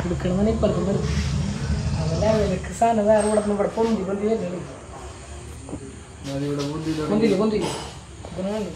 എടുക്കണമെന്ന് ഇപ്പോഴത്തെ നിർത്തി അതല്ല വിലക്ക് സാധനം വേറെ ഇവിടെ നിന്ന് ഇവിടെ പൊന്തി പൊന്തി വരുന്നുള്ളൂ പൊന്തില്ല പൊന്തില്ല ഇതിന് വേണ്ടി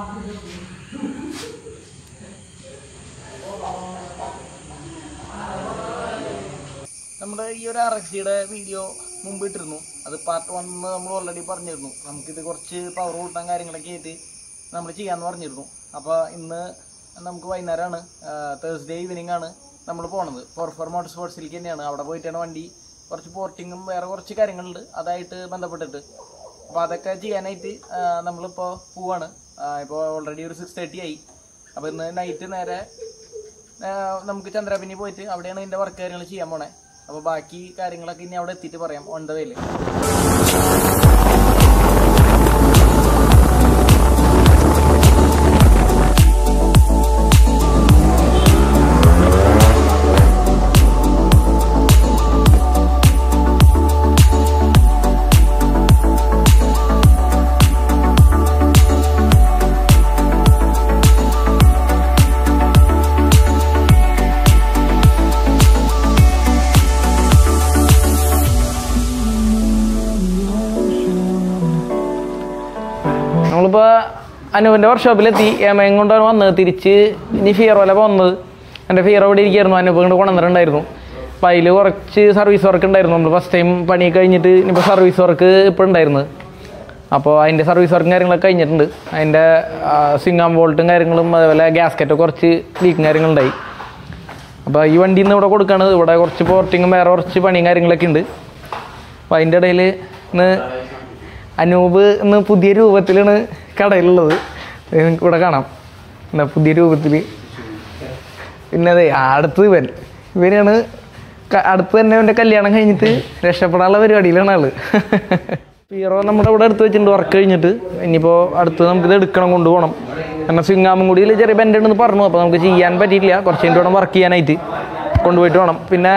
നമ്മുടെ ഈ ഒരു ആർ എക്സ് ജിയുടെ വീഡിയോ മുമ്പ് ഇട്ടിരുന്നു അത് പാർട്ട് വൺ നമ്മൾ ഓൾറെഡി പറഞ്ഞിരുന്നു നമുക്കിത് കുറച്ച് പവർ കൂട്ടാൻ കാര്യങ്ങളൊക്കെ ആയിട്ട് നമ്മൾ ചെയ്യാമെന്ന് പറഞ്ഞിരുന്നു അപ്പോൾ ഇന്ന് നമുക്ക് വൈകുന്നേരമാണ് തേഴ്സ്ഡേ ഈവനിങ് ആണ് നമ്മൾ പോണത് ഫോർ ഫോർ മോട്ടോർ സ്പോർട്സിലേക്ക് തന്നെയാണ് അവിടെ പോയിട്ടാണ് വണ്ടി കുറച്ച് പോർട്ടിങ്ങും വേറെ കുറച്ച് കാര്യങ്ങളുണ്ട് അതായിട്ട് ബന്ധപ്പെട്ടിട്ട് അപ്പോൾ അതൊക്കെ ചെയ്യാനായിട്ട് നമ്മളിപ്പോൾ പോവാണ് ഇപ്പോൾ ഓൾറെഡി ഒരു സിക്സ് തേർട്ടി ആയി അപ്പോൾ ഇന്ന് നൈറ്റ് നേരെ ആ, നമുക്ക് ചന്ദ്രാപിന്നി പോയിട്ട് അവിടെയാണ് ഇതിൻ്റെ വർക്ക് കാര്യങ്ങൾ ചെയ്യാൻ പോണേ അപ്പോൾ ബാക്കി കാര്യങ്ങളൊക്കെ ഇനി അവിടെ എത്തിയിട്ട് പറയാം ഓൺ ദ വേയിൽ നമ്മളിപ്പോൾ അനുവിൻ്റെ വർക്ക്ഷോപ്പിലെത്തി ഏമയും കൊണ്ടാണ് വന്നത് തിരിച്ച് ഇനി ഫിയറോല പോകുന്നത് എൻ്റെ ഫിയറോ ഇവിടെ ഇരിക്കുകയായിരുന്നു അനുപ് കൊണ്ട് കൊണ്ടുവന്നിട്ടുണ്ടായിരുന്നു അപ്പോൾ അതിൽ കുറച്ച് സർവീസ് വർക്ക് ഉണ്ടായിരുന്നു നമ്മൾ ഫസ്റ്റ് ടൈം പണി കഴിഞ്ഞിട്ട് ഇനിയിപ്പോൾ സർവീസ് വർക്ക് ഇപ്പോൾ ഉണ്ടായിരുന്നത് അപ്പോൾ അതിൻ്റെ സർവീസ് വർക്കും കാര്യങ്ങളൊക്കെ കഴിഞ്ഞിട്ടുണ്ട് അതിൻ്റെ സിംഗാം വോൾട്ടും കാര്യങ്ങളും അതേപോലെ ഗ്യാസ്കറ്റ് കുറച്ച് ലീക്കും കാര്യങ്ങളുണ്ടായി അപ്പോൾ ഈ വണ്ടി ഇന്ന് ഇവിടെ കൊടുക്കുകയാണ് ഇവിടെ കുറച്ച് പോർട്ടിങ്ങും വേറെ കുറച്ച് പണിയും കാര്യങ്ങളൊക്കെ ഉണ്ട് അപ്പോൾ അതിൻ്റെ ഇടയിൽ ഇന്ന് അനൂപ് ഇന്ന് പുതിയ രൂപത്തിലാണ് കടയിലുള്ളത് ഇത് നിങ്ങൾക്ക് ഇവിടെ കാണാം എന്താ പുതിയ രൂപത്തിൽ പിന്നെ അതെ അടുത്ത് ഇവൻ ഇവനാണ് ക- അടുത്ത് തന്നെ അവൻ്റെ കല്യാണം കഴിഞ്ഞിട്ട് രക്ഷപ്പെടാനുള്ള പരിപാടിയിലാണ് ആള് ഹീറോ നമ്മുടെ ഇവിടെ എടുത്ത് വെച്ചിട്ടുണ്ട് വർക്ക് കഴിഞ്ഞിട്ട് ഇനിയിപ്പോൾ അടുത്ത് നമുക്കിത് എടുക്കണം കൊണ്ടുപോകണം കാരണം സിംഗാമും കൂടി ചെറിയ ബെൻഡ് ഉണ്ടെന്ന് പറഞ്ഞു അപ്പോൾ നമുക്ക് ചെയ്യാൻ പറ്റിയിട്ടില്ല കുറച്ച് കഴിഞ്ഞിട്ട് വേണം വർക്ക് ചെയ്യാനായിട്ട് കൊണ്ടുപോയിട്ട് വേണം പിന്നെ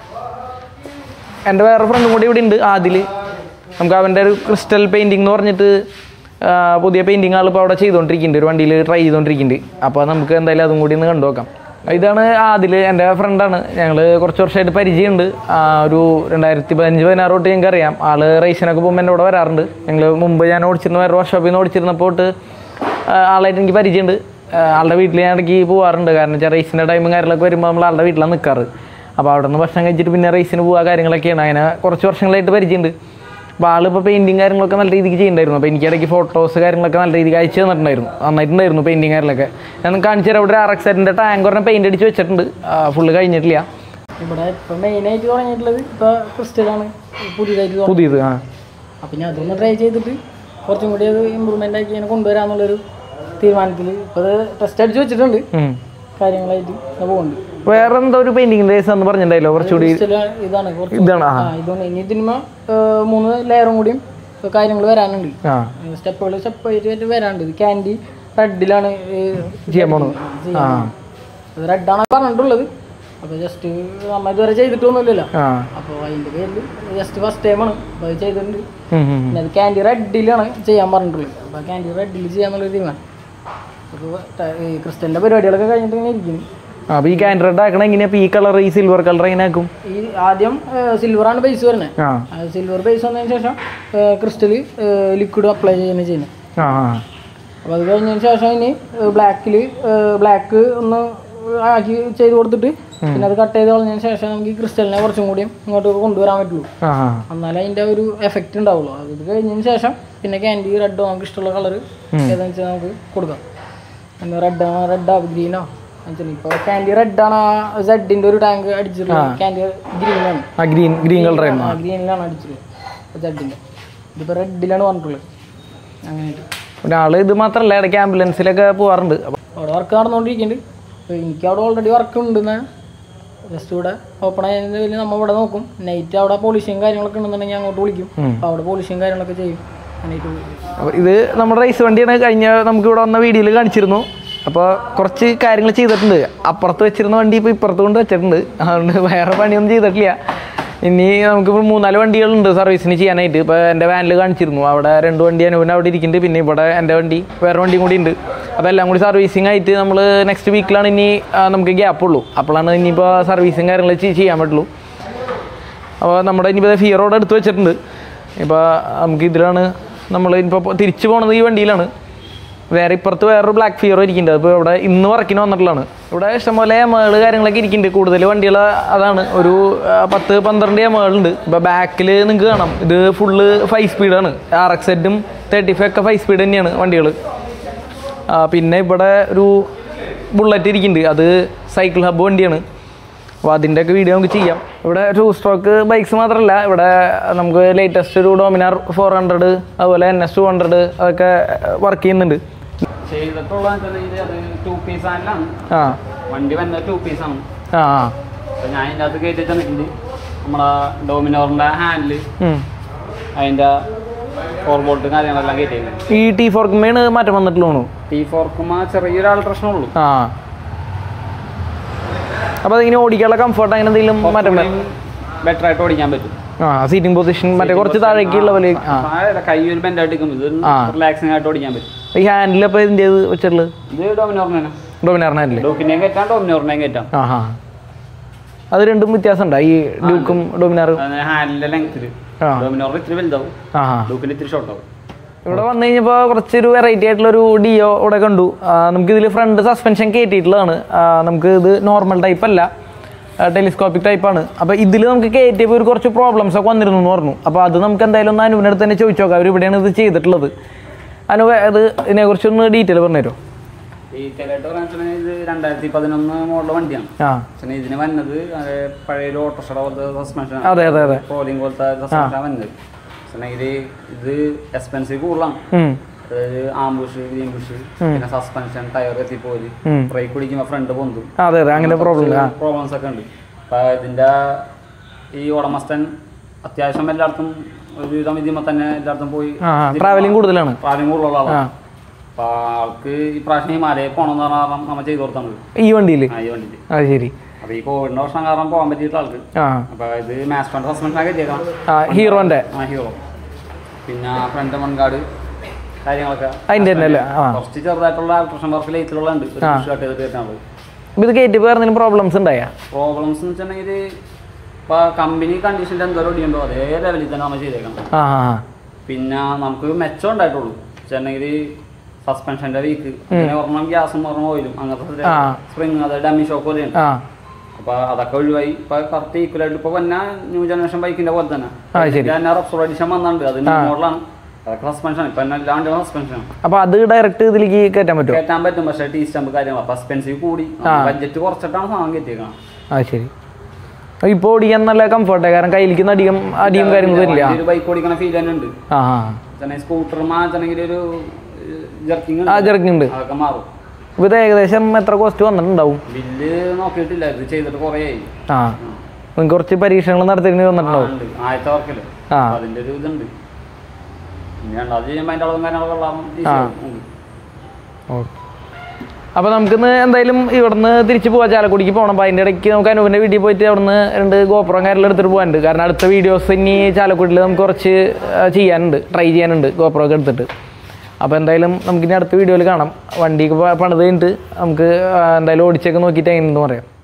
എൻ്റെ വേറെ ഫ്രണ്ടും കൂടി ഇവിടെ ഉണ്ട് ആദിൽ നമുക്ക് അവൻ്റെ ഒരു ക്രിസ്റ്റൽ പെയിൻറ്റിംഗ് എന്ന് പറഞ്ഞിട്ട് ആ, പുതിയ പെയിൻറ്റിങ് ആൾ ഇപ്പോൾ അവിടെ ചെയ്തുകൊണ്ടിരിക്കുന്നുണ്ട് ഒരു വണ്ടിയിൽ ട്രൈ ചെയ്തുകൊണ്ടിരിക്കുന്നുണ്ട് അപ്പോൾ നമുക്ക് എന്തായാലും അതും കൂടി ഒന്ന് കണ്ടു നോക്കാം ഇതാണ് ആദിൽ എൻ്റെ ഫ്രണ്ടാണ് ഞങ്ങൾ കുറച്ച് വർഷമായിട്ട് പരിചയമുണ്ട് ആ, ഒരു രണ്ടായിരത്തി പതിനഞ്ച് പതിനാറ് തൊട്ട് ഞങ്ങൾക്ക് അറിയാം ആൾ റേസിനൊക്കെ പോകുമ്പോൾ എൻ്റെ ഇവിടെ വരാറുണ്ട് ഞങ്ങൾ മുമ്പ് ഞാൻ ഓടിച്ചിരുന്ന വേറെ വർക്ക്ഷോപ്പിൽ നിന്ന് ഓടിച്ചിരുന്നപ്പോൾ തൊട്ട് ആ, ആളായിട്ട് എനിക്ക് പരിചയമുണ്ട് ആ, ആളുടെ വീട്ടിൽ ഞാൻ ഇടയ്ക്ക് പോകാറുണ്ട് കാരണം വെച്ചാൽ റേസിൻ്റെ ടൈമും കാര്യങ്ങളൊക്കെ വരുമ്പോൾ നമ്മൾ ആളുടെ വീട്ടിലാണ് നിൽക്കാറ് അപ്പോൾ അവിടെ നിന്ന് ഭക്ഷണം കഴിച്ചിട്ട് പിന്നെ റേസിന് പോവുക കാര്യങ്ങളൊക്കെയാണ് അങ്ങനെ കുറച്ച് വർഷങ്ങളായിട്ട് പരിചയമുണ്ട് അപ്പോൾ ആളിപ്പോൾ പെയിൻറ്റിങ് കാര്യങ്ങളൊക്കെ നല്ല രീതിക്ക് ചെയ്യുന്നുണ്ടായിരുന്നു അപ്പോൾ എനിക്ക് ഇടയ്ക്ക് ഫോട്ടോസ് കാര്യങ്ങളൊക്കെ നല്ല രീതിക്ക് അയച്ചു തന്നിട്ടുണ്ടായിരുന്നു നന്നായിട്ടുണ്ടായിരുന്നു പെയിൻറ്റിങ് കാര്യങ്ങളൊക്കെ ഞാൻ കാണിച്ചു തരാം ഇവിടെ ഒരു ആർ എക്സ് സെറ്റിൻ്റെ ടാങ്ക് പറഞ്ഞ പെയിൻ്റ് അടിച്ച് വെച്ചിട്ടുണ്ട് ഫുള്ള് കഴിഞ്ഞിട്ടില്ല ഇവിടെ ഇപ്പൊ മെയിനായിട്ട് തുടങ്ങിയിട്ടുള്ളത് ഇപ്പൊ ക്രിസ്റ്റലാണ് പുതിയതായിട്ട് തുടങ്ങി പുതിയത് ആ അപ്പൊ ഞാൻ അതൊന്ന് ട്രൈ ചെയ്തിട്ട് കുറച്ചും കൂടി അത് ഇമ്പ്രൂവ്മെന്റ് ആക്കി ഇങ്ങനെ കൊണ്ടുവരാന്നുള്ളൊരു തീരുമാനത്തിൽ ഇപ്പൊ അത് ടെസ്റ്റ് അടിച്ച് വെച്ചിട്ടുണ്ട് ഉം. കാര്യങ്ങളായിട്ട് അത് പോകുന്നുണ്ട് വേറെ എന്തോ ഒരു പെയിൻറ്റിങ്ങിൻ്റെ കേസ് എന്ന് പറഞ്ഞിട്ടുണ്ടായില്ലോ കുറച്ചുകൂടി ക്രിസ്റ്റൽ ഇതാണ് കുറച്ച് ഇതാണ് ആ ആ ഇതുകൊണ്ട് ഇനി ഇതിന്മ മൂന്ന് ലെയറും കൂടിയും കാര്യങ്ങൾ വരാനുണ്ട് ആ സ്റ്റെപ്പുകൾ സ്റ്റെപ്പ് ആയിട്ട് വരാനുണ്ട് ഇത് ക്യാൻഡി റെഡിലാണ് ചെയ്യാൻ പോണത് ആ റെഡാണ് പറഞ്ഞിട്ടുള്ളത് അപ്പൊ ജസ്റ്റ് നമ്മ ഇതുവരെ ചെയ്തിട്ടൊന്നുമില്ലല്ലോ ആ അപ്പോൾ അതിന്റെ പേരിൽ ജസ്റ്റ് ഫസ്റ്റ് ടൈമാണ് അപ്പോൾ അത് ചെയ്തിട്ടുണ്ട് ഉം, ഉം, ഉം. പിന്നെ അത് ക്യാൻഡി റെഡിലാണ് ചെയ്യാൻ പറഞ്ഞിട്ടുള്ളത് അപ്പോൾ ക്യാൻഡി റെഡിൽ ചെയ്യാന്നുള്ളൊരു തീരുമാനം അപ്പോൾ ഈ ക്രിസ്റ്റലിൻ്റെ പരിപാടികളൊക്കെ കഴിഞ്ഞിട്ട് ഇങ്ങനെ ഇരിക്കുന്നു ആ, അപ്പോൾ ഈ കാൻഡ്രഡ് ആക്കണ എങ്ങനെയാ അപ്പോൾ ഈ കളർ ഈ സിൽവർ കളർ എങ്ങനെ ആക്കും ഈ ആദ്യം സിൽവറാണ് ബേസ് വരുന്നത് ആ സിൽവർ ബേസ് വന്നതിന് ശേഷം ക്രിസ്റ്റൽ ലിക്വിഡ് അപ്ലൈ ചെയ്യുന്നത് ചെയ്യുന്നത് ആ ആ അപ്പോൾ അത് കഴിഞ്ഞതിന് ശേഷം ഇനി ബ്ലാക്കിൽ ബ്ലാക്ക് ഒന്ന് ആക്കി ചെയ്ത് കൊടുത്തിട്ട് പിന്നെ അത് കട്ട് ചെയ്ത് കളഞ്ഞതിന് ശേഷം നമുക്ക് ഈ ക്രിസ്റ്റലിനെ കുറച്ചും കൂടി ഇങ്ങോട്ട് കൊണ്ടുവരാൻ പറ്റുള്ളൂ ആ ആ എന്നാലേ അതിൻ്റെ ഒരു എഫക്റ്റ് ഉണ്ടാവുള്ളൂ അത് ഇത് കഴിഞ്ഞതിന് ശേഷം പിന്നെ ക്യാൻഡി റെഡോ നമുക്ക് ഇഷ്ടമുള്ള കളർ ഏതാണെന്ന് വെച്ചാൽ നമുക്ക് കൊടുക്കാം റെഡ് ആണോ റെഡോ ഗ്രീനോ ഇപ്പോൾ ക്യാൻഡി റെഡ് ആണ് ആ സെഡിൻ്റെ ഒരു ടാങ്ക് അടിച്ചിട്ടുള്ളത് ക്യാൻഡി ഗ്രീനാണ് ആ ഗ്രീൻ ഗ്രീൻ കളർ ആയിരുന്നു ആ ഗ്രീനിലാണ് അടിച്ചിട്ടുള്ളത് സെഡിൻ്റെ ഇതിപ്പോൾ റെഡിലാണ് പറഞ്ഞിട്ടുള്ളത് അങ്ങനെയായിട്ട് പിന്നെ ആള് ഇത് മാത്രല്ല ഇടയ്ക്ക് ആംബുലൻസിലൊക്കെ പോവാറുണ്ട് അപ്പൊ അവിടെ വർക്ക് നടന്നുകൊണ്ടിരിക്കുന്നുണ്ട് അപ്പോൾ എനിക്ക് അവിടെ ഓൾറെഡി വർക്ക് ഉണ്ടെന്ന് ജസ്റ്റ് ഇവിടെ ഓപ്പൺ ആയതിൻ്റെ പേരിൽ നമ്മൾ ഇവിടെ നോക്കും നൈറ്റ് അവിടെ പോളിഷിങ് കാര്യങ്ങളൊക്കെ ഉണ്ടെന്നുണ്ടെങ്കിൽ അങ്ങോട്ട് വിളിക്കും അപ്പോൾ അവിടെ പോളിഷിങ് കാര്യങ്ങളൊക്കെ ചെയ്യും നൈറ്റ് അപ്പൊ ഇത് നമ്മുടെ റേസ് വണ്ടിയാണ് കഴിഞ്ഞ നമുക്ക് ഇവിടെ വന്ന വീഡിയോയിൽ കാണിച്ചിരുന്നു അപ്പോൾ കുറച്ച് കാര്യങ്ങൾ ചെയ്തിട്ടുണ്ട് അപ്പുറത്ത് വെച്ചിരുന്ന വണ്ടി ഇപ്പോൾ ഇപ്പുറത്ത് കൊണ്ട് വെച്ചിട്ടുണ്ട് അതുകൊണ്ട് വേറെ പണിയൊന്നും ചെയ്തിട്ടില്ല ഇനി നമുക്കിപ്പോൾ മൂന്നാല് വണ്ടികളുണ്ട് സർവീസിന് ചെയ്യാനായിട്ട് ഇപ്പോൾ എൻ്റെ വാനിൽ കാണിച്ചിരുന്നു അവിടെ രണ്ട് വണ്ടി അനുവിന് അവിടെ ഇരിക്കുന്നുണ്ട് പിന്നെ ഇവിടെ എൻ്റെ വണ്ടി വേറെ വണ്ടിയും കൂടി ഉണ്ട് അപ്പോൾ എല്ലാം കൂടി സർവീസിങ് ആയിട്ട് നമ്മൾ നെക്സ്റ്റ് വീക്കിലാണ് ഇനി ആ, നമുക്ക് ഗ്യാപ്പ് ഉള്ളൂ അപ്പോഴാണ് ഇനിയിപ്പോൾ സർവീസും കാര്യങ്ങൾ ചെയ്യാൻ പറ്റുള്ളൂ അപ്പോൾ നമ്മുടെ ഇനിയിപ്പോൾ ഫിയറോടെ എടുത്ത് വെച്ചിട്ടുണ്ട് ഇപ്പോൾ നമുക്ക് ഇതിലാണ് നമ്മൾ ഇനിയിപ്പോൾ തിരിച്ചു പോണത് ഈ വണ്ടിയിലാണ് വേറെ ഇപ്പുറത്ത് വേറൊരു ബ്ലാക്ക് ഫിയറോ ഇരിക്കുന്നുണ്ട് അപ്പോൾ ഇവിടെ ഇന്ന് വർക്കിന് വന്നിട്ടുള്ളതാണ് ഇവിടെ ഇഷ്ടംപോലെ എമകൾ കാര്യങ്ങളൊക്കെ ഇരിക്കുന്നുണ്ട് കൂടുതൽ വണ്ടികൾ അതാണ് ഒരു ആ, പത്ത് പന്ത്രണ്ട് എമകളുണ്ട് ഇപ്പോൾ ബാക്കിൽ നിങ്ങൾക്ക് കാണാം ഇത് ഫുള്ള് ഫൈവ് സ്പീഡാണ് ആർ എക്സ് എഡും തേർട്ടി ഫൈവ് ഒക്കെ ഫൈവ് സ്പീഡ് തന്നെയാണ് വണ്ടികൾ പിന്നെ ഇവിടെ ഒരു ബുള്ളറ്റ് ഇരിക്കുന്നുണ്ട് അത് സൈക്കിൾ ഹബ്ബ് വണ്ടിയാണ് അപ്പോൾ അതിൻ്റെയൊക്കെ വീഡിയോ നമുക്ക് ചെയ്യാം ഇവിടെ ടു സ്ട്രോക്ക് ബൈക്സ് മാത്രമല്ല ഇവിടെ നമുക്ക് ലേറ്റസ്റ്റ് ഒരു ഡോമിനാർ ഫോർ ഹൺഡ്രഡ് അതുപോലെ എൻ എസ് ടു ഹൺഡ്രഡ് അതൊക്കെ വർക്ക് ചെയ്യുന്നുണ്ട് ചെയ്തിട്ടുള്ള അത് ടു പീസ് ഹാൻഡിലാണ് ആ വണ്ടി വന്നത് ടു പീസ് ആണ് ആ ആ അപ്പൊ ഞാൻ അതിൻ്റെ അകത്ത് കയറ്റി തന്നിട്ടുണ്ട് നമ്മളെ ഡോമിനോറിന്റെ ഹാൻഡില് ഉം. അതിന്റെ ഫോർ ബോൾട്ട് കാര്യങ്ങളെല്ലാം കയറ്റിയിട്ടുണ്ട് ഈ ടി ഫോർക്കുമേണ് മാറ്റം വന്നിട്ടുള്ളൂ ടി ഫോർക്കുമ്പോ ചെറിയൊരു ആൾട്രേഷനേ ഉള്ളൂ ആ അപ്പോൾ അതിങ്ങനെ ഓടിക്കാനുള്ള കംഫർട്ട് അങ്ങനെ എന്തെങ്കിലും മാറ്റം വരും ബെറ്റർ ആയിട്ട് ഓടിക്കാൻ പറ്റും ആ സീറ്റിംഗ് പൊസിഷൻ മറ്റേ കുറച്ച് താഴേക്കുള്ള പോലെ ആ ആ, കൈ ഒരു ബെൻഡായിട്ട് നിൽക്കും ഇത് ആ. റിലാക്സിംഗ് ആയിട്ട് ഓടിക്കാൻ പറ്റും ഈ ഹാൻഡിൽ അപ്പോൾ ഇതിൻ്റെ വെച്ചിട്ടുള്ളത് ഇത് ഡോമിനോറിനാണ് ഡോമിനാറിന് ഹാൻഡിൽ ഡോക്കിനെയും കയറ്റാം ഡോമിനോറിനെയും കയറ്റാം ആ ഹാ അത് രണ്ടും വ്യത്യാസമുണ്ടോ ഈ ഡ്യൂക്കും ഡോമിനാറും ഹാൻഡിന്റെ ലെങ്ത്തിൽ ആ. ഡോമിനോറിന് ഇത്തിരി വലുതാവും ആ ഹാ ഡോക്കിന് ഇത്തിരി ഷോർട്ട് ആവും ഇവിടെ വന്നു കഴിഞ്ഞപ്പോൾ കുറച്ചൊരു വെറൈറ്റി ആയിട്ടുള്ളൊരു ഡിയോ ഇവിടെ കണ്ടു ആ, നമുക്ക് ഇതിൽ ഫ്രണ്ട് സസ്പെൻഷൻ കയറ്റിയിട്ടുള്ളതാണ് ആ, നമുക്ക് ഇത് നോർമൽ ടൈപ്പ് അല്ല ടെലിസ്കോപ്പിക് ടൈപ്പാണ് അപ്പോൾ ഇതിൽ നമുക്ക് കയറ്റിയപ്പോൾ ഒരു കുറച്ച് പ്രോബ്ലംസ് ഒക്കെ വന്നിരുന്നു എന്ന് പറഞ്ഞു അപ്പോൾ അത് നമുക്ക് എന്തായാലും ഒന്ന് അനുവിൻ്റെ അടുത്ത് തന്നെ ചോദിച്ചു നോക്കാം അവർ ഇവിടെയാണ് ഇത് ചെയ്തിട്ടുള്ളത് അനു അത് ഇതിനെക്കുറിച്ചൊന്ന് ഡീറ്റെയിൽ പറഞ്ഞുതരുമോ ഈ ചിലയിട്ട് പറയാൻ ഇത് രണ്ടായിരത്തി പതിനൊന്ന് മോഡൽ വണ്ടിയാണ് ആ പക്ഷേ ഇതിന് വന്നത് അത് പഴയ ഒരു ഓട്ടോഷട പോലത്തെ സസ്പെൻഷൻ അതെ അതെ അതെ ട്രോളിംഗ് പോലത്തെ സസ്പെൻഷൻ വന്നത് പക്ഷേ ഇത് ഇത് എക്സ്പെൻസീവ് കൂടുതലാണ് ഉം. അതായത് ആംബുഷ് ഗ്രീൻ ബുഷ് പിന്നെ സസ്പെൻഷൻ ടയർ എത്തിപ്പോല് ഉം. ബ്രേക്ക് പിടിക്കുമ്പോൾ ഫ്രണ്ട് പൊന്തും അതെ അതെ അങ്ങനെ പ്രോബ്ലം ആ പ്രോബ്ലംസ് ഒക്കെ ഉണ്ട് അപ്പൊ ഇതിന്റെ ഈ ഉടമസ്ഥൻ അത്യാവശ്യം എല്ലായിടത്തും ഒരുവിധം ഇതിമ തന്നെ എല്ലായിടത്തും പോയി ആ ട്രാവലിംഗ് കൂടുതലാണ് ട്രാവലിംഗ് കൂടുതലുള്ള ആ ആളാണ് അപ്പൊ ആൾക്ക് ഈ പ്രാവശ്യം ഹിമാലയ പോകണമെന്ന് പറഞ്ഞാൽ കാരണം നമ്മൾ ചെയ്തു കൊടുത്തത് ഈ വണ്ടിയിൽ ആ ഈ വണ്ടിയിൽ അത് ശരി അപ്പൊ ഈ കോവിഡിന്റെ പ്രശ്നം കാരണം പോകാൻ പറ്റിയിട്ട് ആൾക്ക് ആ അപ്പൊ ഇത് മാസ്റ്റർ സസ്പെൻഷൻ ഒക്കെ എത്തിയേക്കാം ആ ഹീറോൻ്റെ ആ ഹീറോ പിന്നെ ഫ്രണ്ട് മൺകാട് കാര്യങ്ങളൊക്കെ അതിൻ്റെ തന്നെ അല്ലേ ആ കുറച്ച് ചെറുതായിട്ടുള്ള ആൾട്രേഷൻ വർക്ക് ലേറ്റിലുള്ള ഉണ്ട് ഒരു push cut ചെയ്തിട്ട് വരുന്നുള്ളൂ അപ്പോൾ ഇത് കയറ്റിയപ്പോൾ എന്തെങ്കിലും പ്രോബ്ലംസ് ഉണ്ടായാ പ്രോബ്ലംസ് എന്ന് വെച്ചിട്ടുണ്ടെങ്കിൽ ഇപ്പോൾ കമ്പനി കണ്ടീഷനിൽ എന്തോരം ഒടിയുണ്ടോ അതേ ലെവലിൽ തന്നെ നമ്മൾ ചെയ്തേക്കണം ആ ആ ആ പിന്നെ നമുക്ക് മെച്ചം ഉണ്ടായിട്ടുള്ളൂ വെച്ചിട്ടുണ്ടെങ്കിൽ സസ്പെൻഷൻ്റെ വീക്ക് പിന്നെ ഒരെണ്ണം ഗ്യാസും ഒരെണ്ണം ഓയിലും അങ്ങനത്തെ ആ. സ്പ്രിങ് അത് ഡമ്മി ഷോക്ക് പോലെയാണ് ആ അപ്പോൾ അതൊക്കെ ഒഴിവായി ഇപ്പോൾ കറക്റ്റ് ഈക്വലായിട്ട് ഇപ്പോൾ വന്ന ന്യൂ ജനറേഷൻ ബൈക്കിൻ്റെ പോലെ തന്നെ ആ, ശരി. ഞാൻ റബ്സോൾ എഡിഷൻ വന്നിട്ടുണ്ട് അത് ന്യൂ മോഡലാണ് അതൊക്കെ സസ്പെൻഷൻ ഇപ്പം എന്നെ എല്ലാണ്ട് സസ്പെൻഷനാണ് അപ്പോൾ അത് ഡയറക്റ്റ് ഇതിലേക്ക് കയറ്റാൻ പറ്റുമോ കയറ്റാൻ പറ്റും പക്ഷേ ടീ സ്റ്റമ്പ് കാര്യങ്ങൾ അപ്പോൾ എക്സ്പെൻസീവ് കൂടി ബഡ്ജറ്റ് കുറച്ചിട്ടാണ് സാധനം കയറ്റിയേക്കണം ആ ശരി ഇപ്പോൾ ഓടിക്കാൻ നല്ല കംഫർട്ടാണ് കാരണം കയ്യിലേക്ക് അധികം അടിയും കാര്യങ്ങളും വരില്ല ഒരു ബൈക്ക് ഓടിക്കണ ഫീൽ തന്നെ ഉണ്ട് ആ ആ സ്കൂട്ടർ മാറ്റണമെങ്കിൽ ഒരു ജർക്കിങ് ആ ചെറുക്കുന്നുണ്ട് അതൊക്കെ മാറും ഇപ്പോൾ ഇത് ഏകദേശം എത്ര കോസ്റ്റ് വന്നിട്ടുണ്ടാവും ബില്ല് നോക്കിയിട്ടില്ല ഇത് ചെയ്തിട്ട് കുറേ ആയി ആ നിങ്ങൾക്ക് കുറച്ച് പരീക്ഷണങ്ങൾ നടത്തിയിട്ട് ആ, വന്നിട്ടുണ്ടാവും ഉണ്ട്. ആദ്യത്തെ വർക്കല്ലേ ആ. അപ്പൊ അതിന്റെ ഒരു ഇതുണ്ട് പിന്നെ രണ്ടാമത് ചെയ്യുമ്പോൾ അതിന്റെ അളവും കാര്യങ്ങളൊക്കെ ഉള്ള ആ. ഓക്കെ അപ്പോൾ നമുക്കിന്ന് എന്തായാലും ഇവിടുന്ന് തിരിച്ച് പോകാം ചാലക്കുടിക്ക് പോകണം അപ്പോൾ അതിൻ്റെ ഇടയ്ക്ക് നമുക്ക് അനുവിൻ്റെ വീട്ടിൽ പോയിട്ട് അവിടുന്ന് രണ്ട് ഗോപുരം കാര്യമെല്ലാം എടുത്തിട്ട് പോകാനുണ്ട് കാരണം അടുത്ത വീഡിയോസ് ഇനി ചാലക്കുടിയിൽ നമുക്ക് കുറച്ച് ആ, ചെയ്യാനുണ്ട് ട്രൈ ചെയ്യാനുണ്ട് ഗോപുരമൊക്കെ എടുത്തിട്ട് അപ്പോൾ എന്തായാലും നമുക്കിനി അടുത്ത വീഡിയോയിൽ കാണാം വണ്ടിക്ക് പണിത് കഴിഞ്ഞിട്ട് നമുക്ക് ആ, എന്തായാലും ഓടിച്ചൊക്കെ നോക്കിയിട്ട് എങ്ങനെയെന്ന് പറയാം